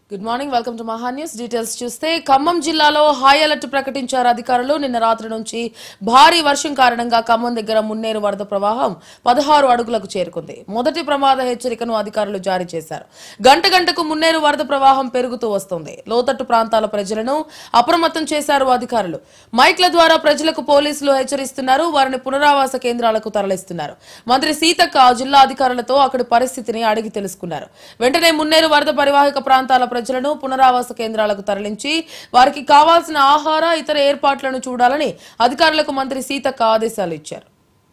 good morning welcome to Maha news details చూస్తే ఖమ్మం జిల్లాలో high alert ప్రకటించారు అధికారులు నిన్న రాత్రి నుంచి భారీ వర్షం కారణంగా ఖమ్మం దగ్గర మున్నేరు వరద ప్రవాహం పదహారు అడుగులకు చేరుకుంది మొదటి ప్రమాద హెచ్చరికను అధికారులు జారీ చేశారు గంట గంటకు మున్నేరు వరద ప్రవాహం పెరుగుతూ వస్తుంది లోతట్టు ప్రాంతాల ప్రజలను అప్రమత్తం చేశారు అధికారులు మైక్ల ద్వారా ప్రజలకు పోలీసులు హెచ్చరిస్తున్నారు వారిని పునరావాస కేంద్రాలకు తరలిస్తున్నారు మంత్రి సీతక్క జిల్లా అధికారులతో అక్కడి పరిస్థితిని అడిగి తెలుసుకున్నారు వెంటనే మున్నేరు వరద పరివాహక ప్రాంతాల ప్రజలను పునరావాస కేంద్రాలకు తరలించి వారికి కావాల్సిన ఆహార ఇతర ఏర్పాట్లను చూడాలని అధికారులకు మంత్రి సీతక్క ఆదేశాలు ఇచ్చారు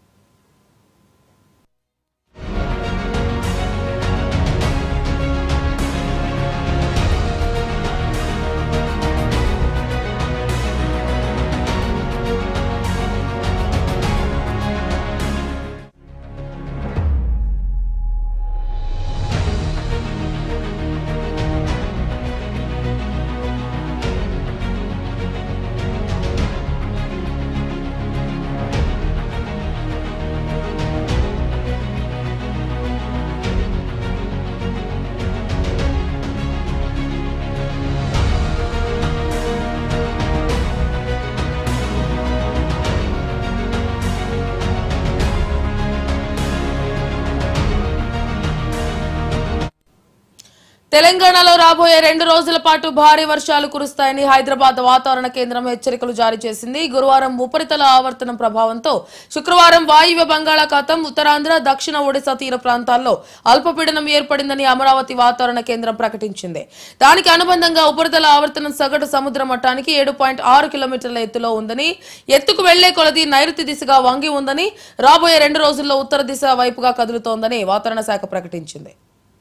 తెలంగాణలో రాబోయే రెండు రోజుల పాటు భారీ వర్షాలు కురుస్తాయని హైదరాబాద్ వాతావరణ కేంద్రం హెచ్చరికలు జారీ చేసింది గురువారం ఉపరితల ఆవర్తనం ప్రభావంతో శుక్రవారం వాయువ్య బంగాళాఖాతం ఉత్తరాంధ్ర దక్షిణ ఒడిశా తీర ప్రాంతాల్లో అల్పపీడనం ఏర్పడిందని అమరావతి వాతావరణ కేంద్రం ప్రకటించింది దానికి అనుబంధంగా ఉపరితల ఆవర్తనం సగటు సముద్ర మట్టానికి ఏడు పాయింట్ ఆరు కిలోమీటర్ల ఎత్తులో ఉందని ఎత్తుకు వెళ్లే కొలది నైరుతి దిశగా వంగి ఉందని రాబోయే రెండు రోజుల్లో ఉత్తర దిశ వైపుగా కదులుతోందని వాతావరణ శాఖ ప్రకటించింది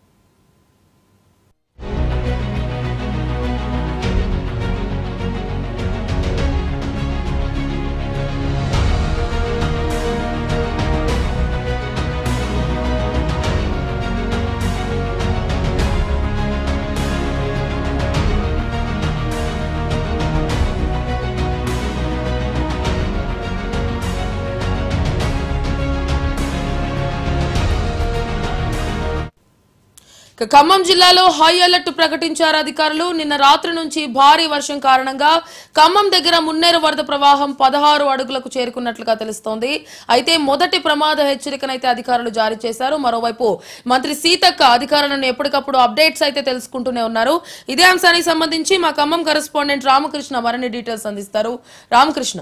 ఇక ఖమ్మం జిల్లాలో హై అలర్ట్ ప్రకటించారు అధికారులు నిన్న రాత్రి నుంచి భారీ వర్షం కారణంగా ఖమ్మం దగ్గర మున్నేరు వరద ప్రవాహం పదహారు అడుగులకు చేరుకున్నట్లుగా తెలుస్తోంది అయితే మొదటి ప్రమాద హెచ్చరికనైతే అధికారులు జారీ చేశారు మరోవైపు మంత్రి సీతక్క అధికారులను ఎప్పటికప్పుడు అప్డేట్స్ అయితే తెలుసుకుంటూనే ఉన్నారు ఇదే అంశానికి సంబంధించి మా ఖమ్మం కరెస్పాండెంట్ రామకృష్ణ మరిన్ని డీటెయిల్స్ అందిస్తారు రామకృష్ణ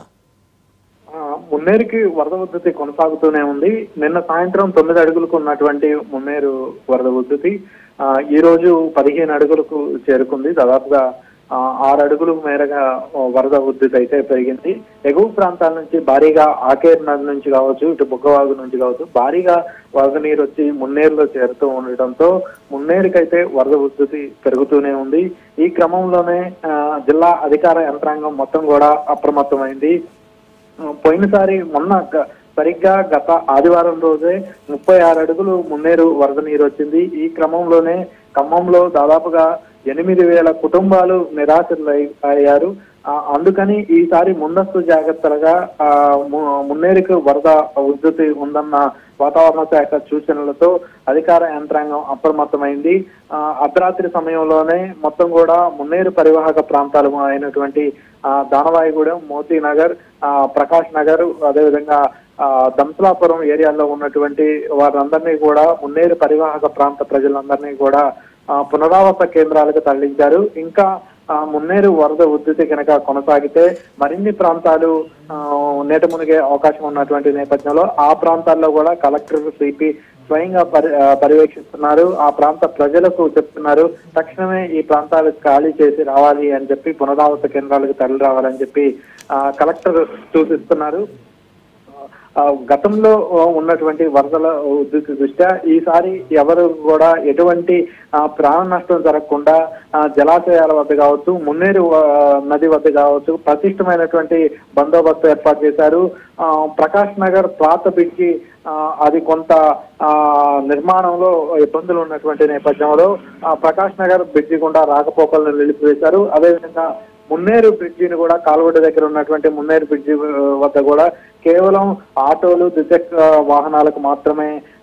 ఆ, మున్నేరుకి వరద ఉద్ధృతి కొనసాగుతూనే ఉంది నిన్న సాయంత్రం తొమ్మిది అడుగులకు ఉన్నటువంటి మున్నేరు వరద ఉద్ధృతి ఆ, ఈ రోజు పదిహేను అడుగులకు చేరుకుంది దాదాపుగా ఆ, ఆరు అడుగులు మేరగా ఆ, వరద ఉద్ధృతి అయితే పెరిగింది ఎగువ ప్రాంతాల నుంచి భారీగా ఆకేర్ నది నుంచి కావచ్చు ఇటు బుగ్గవాగు నుంచి కావచ్చు భారీగా వరద నీరు వచ్చి మున్నేరులో చేరుతూ ఉండటంతో మున్నేరుకైతే వరద ఉద్ధృతి పెరుగుతూనే ఉంది ఈ క్రమంలోనే ఆ, జిల్లా అధికార యంత్రాంగం మొత్తం కూడా అప్రమత్తమైంది పోయినసారి మొన్న గ- సరిగ్గా గత ఆదివారం రోజే ముప్పై ఆరు అడుగులు మున్నేరు వరద నీరు వచ్చింది ఈ క్రమంలోనే ఖమ్మంలో దాదాపుగా ఎనిమిది వేల కుటుంబాలు నిరాశలు అయ్యారు ఆ, అందుకని ఈసారి ముందస్తు జాగ్రత్తలుగా ఆ, ము- మున్నేరుకు వరద ఉద్ధృతి ఉందన్న వాతావరణ శాఖ సూచనలతో అధికార యంత్రాంగం అప్రమత్తమైంది ఆ, అర్ధరాత్రి సమయంలోనే మొత్తం కూడా మున్నేరు పరివాహక ప్రాంతాలు అయినటువంటి ఆ, దానవాయిగూడెం మోతీ నగర్ ఆ, ప్రకాష్ నగర్ అదేవిధంగా ఆ, దంసలాపురం ఏరియాలో ఉన్నటువంటి వారందరినీ కూడా మున్నేరు పరివాహక ప్రాంత ప్రజలందరినీ కూడా ఆ, పునరావాస కేంద్రాలకు తరలించారు ఇంకా ఆ, మున్నేరు వరద ఉద్ధృతి కనుక కొనసాగితే మరిన్ని ప్రాంతాలు ఆ, నీట మునిగే అవకాశం ఉన్నటువంటి నేపథ్యంలో ఆ ప్రాంతాల్లో కూడా కలెక్టర్ సిపి స్వయంగా పరి ఆ, పర్యవేక్షిస్తున్నారు ఆ ప్రాంత ప్రజలకు చెప్తున్నారు తక్షణమే ఈ ప్రాంతాలు ఖాళీ చేసి రావాలి అని చెప్పి పునరావాస కేంద్రాలకు తరలి రావాలని చెప్పి ఆ, కలెక్టర్ సూచిస్తున్నారు ఆ, గతంలో ఉన్నటువంటి వరదల ఉద్ధృతి దృష్ట్యా ఈసారి ఎవరు కూడా ఎటువంటి ఆ, ప్రాణ నష్టం జరగకుండా ఆ, జలాశయాల వద్ద కావచ్చు మున్నేరు ఆ, నది వద్ద కావచ్చు పటిష్టమైనటువంటి బందోబస్తు ఏర్పాటు చేశారు ఆ, ప్రకాష్ నగర్ పాత బ్రిడ్జి ఆ, అది కొంత ఆ, నిర్మాణంలో ఇబ్బందులు ఉన్నటువంటి నేపథ్యంలో ఆ, ప్రకాష్ నగర్ బ్రిడ్జి గుండా రాకపోకలను నిలిపివేశారు అదేవిధంగా మున్నేరు బ్రిడ్జిని కూడా కాలువడ దగ్గర ఉన్నటువంటి మున్నేరు బ్రిడ్జి ఆ, వద్ద కూడా కేవలం ఆటోలు ద్విచక్ర వాహనాలకు మాత్రమే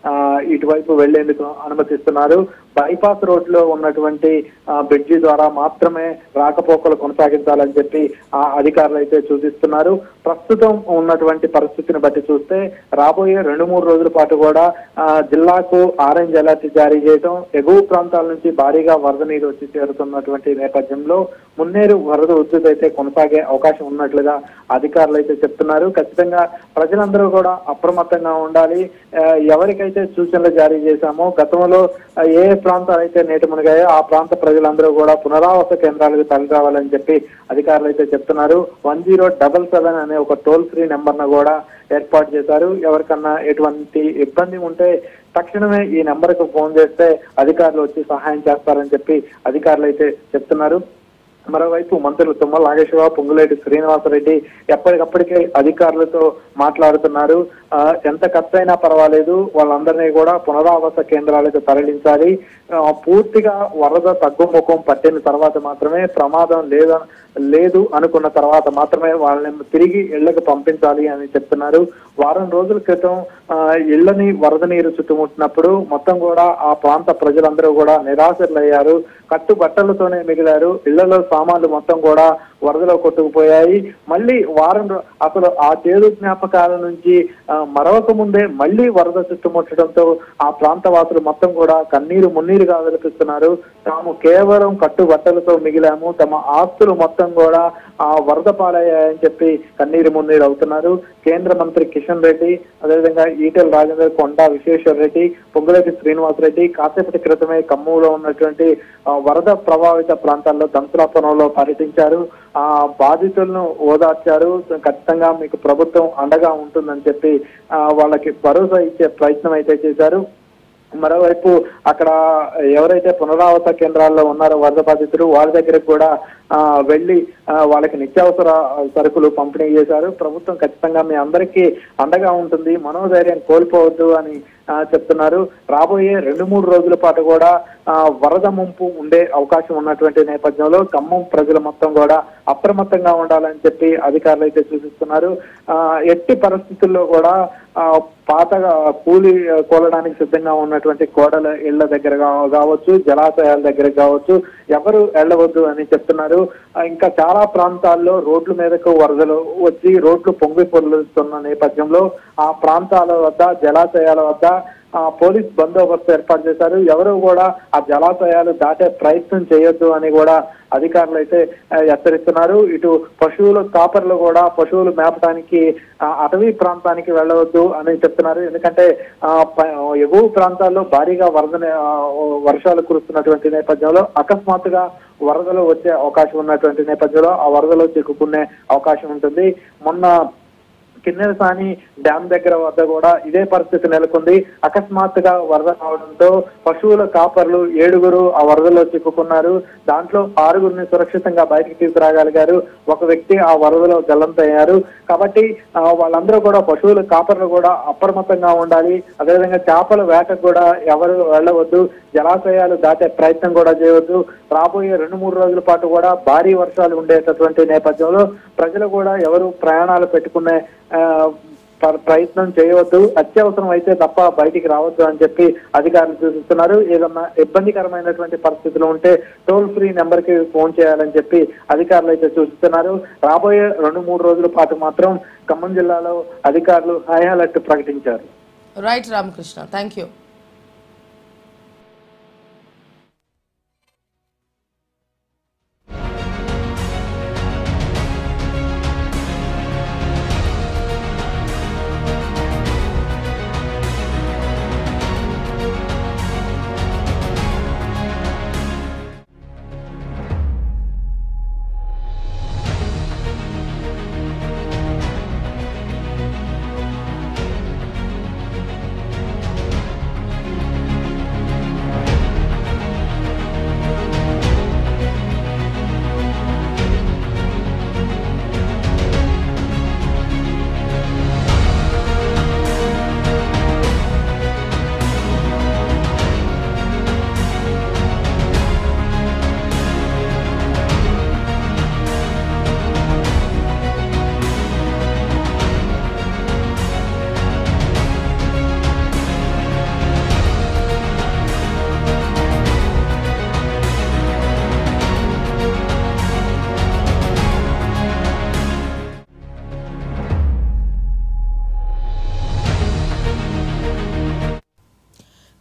ఆ, ఇటువైపు వెళ్లేందుకు అనుమతిస్తున్నారు బైపాస్ రోడ్ లో ఉన్నటువంటి ఆ, బ్రిడ్జి ద్వారా మాత్రమే రాకపోకలు కొనసాగించాలని చెప్పి ఆ అధికారులు అయితే సూచిస్తున్నారు ప్రస్తుతం ఉన్నటువంటి పరిస్థితిని బట్టి చూస్తే రాబోయే రెండు మూడు రోజుల పాటు కూడా ఆ, జిల్లాకు ఆరెంజ్ అలర్ట్ జారీ చేయడం ఎగువ ప్రాంతాల నుంచి భారీగా వరద నీరు వచ్చి చేరుతున్నటువంటి నేపథ్యంలో మున్నేరు వరద ఉద్ధృతి అయితే కొనసాగే అవకాశం ఉన్నట్లుగా అధికారులు అయితే చెప్తున్నారు ఖచ్చితంగా ప్రజలందరూ కూడా అప్రమత్తంగా ఉండాలి ఆ, ఎవరికైతే సూచనలు జారీ చేశామో గతంలో ఆ, ఏ ప్రాంతాలు అయితే నేటి మునిగాయో ఆ ప్రాంత ప్రజలందరూ కూడా పునరావాస కేంద్రాలకు తరలి రావాలని చెప్పి అధికారులు అయితే చెప్తున్నారు వన్ జీరో డబల్ సెవెన్ అనే ఒక టోల్ ఫ్రీ నెంబర్ ను కూడా ఏర్పాటు చేశారు ఎవరికన్నా ఎటువంటి ఇబ్బంది ఉంటే తక్షణమే ఈ నెంబర్ కు ఫోన్ చేస్తే అధికారులు వచ్చి సహాయం చేస్తారని చెప్పి అధికారులు అయితే చెప్తున్నారు మరోవైపు మంత్రులు తుమ్మల నాగేశ్వరరావు పొంగులేటి శ్రీనివాసరెడ్డి ఎప్పటికప్పటికే అధికారులతో మాట్లాడుతున్నారు ఆ, ఎంత ఖర్చు అయినా పర్వాలేదు వాళ్ళందరినీ కూడా పునరావాస కేంద్రాలకు తరలించాలి ఆ, పూర్తిగా వరద తగ్గుముఖం పట్టిన తర్వాత మాత్రమే ప్రమాదం లేదా లేదు అనుకున్న తర్వాత మాత్రమే వాళ్ళని తిరిగి ఇళ్లకు పంపించాలి అని చెప్తున్నారు వారం రోజుల క్రితం ఆ, ఇళ్లని వరద నీరు చుట్టుముట్టినప్పుడు మొత్తం కూడా ఆ ప్రాంత ప్రజలందరూ కూడా నిరాశలయ్యారు కట్టు బట్టలతోనే మిగిలారు ఇళ్లలో సామాన్లు మొత్తం కూడా వరదలో కొట్టుకుపోయాయి మళ్ళీ వారం రో- అసలు ఆ చేదు జ్ఞాపకాల నుంచి ఆ, మరవక ముందే మళ్ళీ వరద చుట్టుముట్టడంతో ఆ ప్రాంత వాసులు మొత్తం కూడా కన్నీరు మున్నీరుగా వెలిపిస్తున్నారు తాము కేవలం కట్టు బట్టలతో మిగిలాము తమ ఆస్తులు మొత్తం కూడా ఆ వరద పాలయ్యాయని చెప్పి కన్నీరు మున్నీరు అవుతున్నారు కేంద్ర మంత్రి కిషన్ రెడ్డి అదేవిధంగా ఈటెల రాజేందర్ కొండా విశ్వేశ్వర రెడ్డి పొంగులేటి శ్రీనివాసరెడ్డి కాసేపటి క్రితమే ఖమ్మంలో ఉన్నటువంటి ఆ, వరద ప్రభావిత ప్రాంతాల్లో దంతులాపురంలో పర్యటించారు ఆ బాధితులను ఓదార్చారు ఖచ్చితంగా మీకు ప్రభుత్వం అండగా ఉంటుందని చెప్పి ఆ, వాళ్ళకి భరోసా ఇచ్చే ప్రయత్నం అయితే చేశారు మరోవైపు అక్కడ ఎవరైతే పునరావాస కేంద్రాల్లో ఉన్నారో వరద బాధితులు వాళ్ళ దగ్గరకు కూడా ఆ, వెళ్ళి ఆ, వాళ్ళకి నిత్యావసర సరుకులు పంపిణీ చేశారు ప్రభుత్వం ఖచ్చితంగా మీ అందరికీ అండగా ఉంటుంది మనోధైర్యం కోల్పోవద్దు అని ఆ, చెప్తున్నారు రాబోయే రెండు మూడు రోజుల పాటు కూడా ఆ, వరద ముంపు ఉండే అవకాశం ఉన్నటువంటి నేపథ్యంలో ఖమ్మం ప్రజలు మొత్తం కూడా అప్రమత్తంగా ఉండాలని చెప్పి అధికారులు అయితే సూచిస్తున్నారు ఆ, ఎట్టి పరిస్థితుల్లో కూడా ఆ, పాతగా కూలి ఆ, కూలడానికి సిద్ధంగా ఉన్నటువంటి కోడల ఇళ్ల దగ్గర కావ- కావచ్చు జలాశయాల దగ్గర కావచ్చు ఎవరు వెళ్ళవద్దు అని చెప్తున్నారు ఆ, ఇంకా చాలా ప్రాంతాల్లో రోడ్ల మీదకు వరదలు వచ్చి రోడ్లు పొంగి పొర్లుతున్న నేపథ్యంలో ఆ ప్రాంతాల వద్ద జలాశయాల వద్ద ఆ, పోలీస్ బందోబస్తు ఏర్పాటు చేశారు ఎవరు కూడా ఆ జలాశయాలు దాటే ప్రయత్నం చేయొద్దు అని కూడా అధికారులు అయితే ఆ, హెచ్చరిస్తున్నారు ఇటు పశువుల కాపర్లు కూడా పశువులు మేపడానికి ఆ, అటవీ ప్రాంతానికి వెళ్ళవద్దు అని చెప్తున్నారు ఎందుకంటే ఆ, ప- ఎగువ ప్రాంతాల్లో భారీగా వరద ఆ, వర్షాలు కురుస్తున్నటువంటి నేపథ్యంలో అకస్మాత్తుగా వరదలు వచ్చే అవకాశం ఉన్నటువంటి నేపథ్యంలో ఆ వరదలో చిక్కుకునే అవకాశం ఉంటుంది మొన్న కిన్నెరసాని డ్యామ్ దగ్గర వద్ద కూడా ఇదే పరిస్థితి నెలకొంది అకస్మాత్తుగా వరద రావడంతో పశువుల కాపర్లు ఏడుగురు ఆ వరదలో చిక్కుకున్నారు దాంట్లో ఆరుగురిని సురక్షితంగా బయటికి తీసుకురాగలిగారు ఒక వ్యక్తి ఆ వరదలో గల్లంతయ్యారు కాబట్టి ఆ, వాళ్ళందరూ కూడా పశువుల కాపర్లు కూడా అప్రమత్తంగా ఉండాలి అదేవిధంగా చేపల వేటకు కూడా ఎవరు వెళ్ళవద్దు జలాశయాలు దాటే ప్రయత్నం కూడా చేయవద్దు రాబోయే రెండు మూడు రోజుల పాటు కూడా భారీ వర్షాలు ఉండేటటువంటి నేపథ్యంలో ప్రజలు కూడా ఎవరు ప్రయాణాలు పెట్టుకునే ఆ, ప్ర- ప్రయత్నం చేయవద్దు అత్యవసరం అయితే తప్ప బయటికి రావద్దు అని చెప్పి అధికారులు సూచిస్తున్నారు ఏదన్నా ఇబ్బందికరమైనటువంటి పరిస్థితులు ఉంటే టోల్ ఫ్రీ నెంబర్ కి ఫోన్ చేయాలని చెప్పి అధికారులు అయితే సూచిస్తున్నారు రాబోయే రెండు మూడు రోజుల పాటు మాత్రం ఖమ్మం జిల్లాలో అధికారులు హై అలర్ట్ ప్రకటించారు right Ramakrishna thank you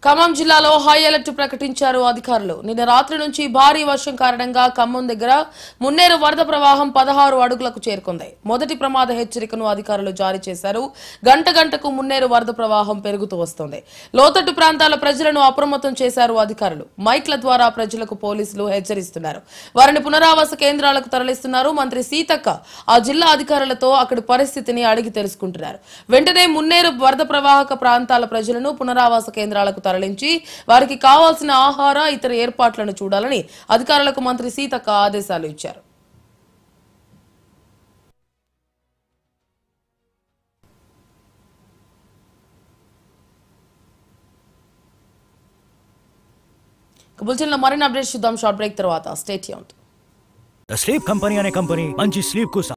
Khammam జిల్లాలో హై అలర్ట్ ప్రకటించారు అధికారులు నిన్న రాత్రి నుంచి భారీ వర్షం కారణంగా ఖమ్మం దగ్గర మున్నేరు వరద ప్రవాహం పదహారు అడుగులకు చేరుకుంది మొదటి ప్రమాద హెచ్చరికను అధికారులు జారీ చేశారు గంట గంటకు మున్నేరు వరద ప్రవాహం పెరుగుతూ వస్తోంది లోతట్టు ప్రాంతాల ప్రజలను అప్రమత్తం చేశారు అధికారులు మైక్ల ద్వారా ప్రజలకు పోలీసులు హెచ్చరిస్తున్నారు వారిని పునరావాస కేంద్రాలకు తరలిస్తున్నారు మంత్రి సీతక్క ఆ జిల్లా అధికారులతో అక్కడి పరిస్థితిని అడిగి తెలుసుకుంటున్నారు వెంటనే మున్నేరు వరద ప్రవాహక ప్రాంతాల ప్రజలను పునరావాస కేంద్రాలకు తరలించి వారికి కావాల్సిన ఆహార ఇతర ఏర్పాట్లను చూడాలని అధికారులకు మంత్రి సీతక్క ఆదేశాలు ఇచ్చారు బులెటిన్లో మరిన్ని అప్డేట్స్ చూద్దాం షార్ట్ బ్రేక్ తర్వాత స్టేట్ స్లీప్ కంపెనీ అనే కంపెనీ మంచి స్లీప్ కు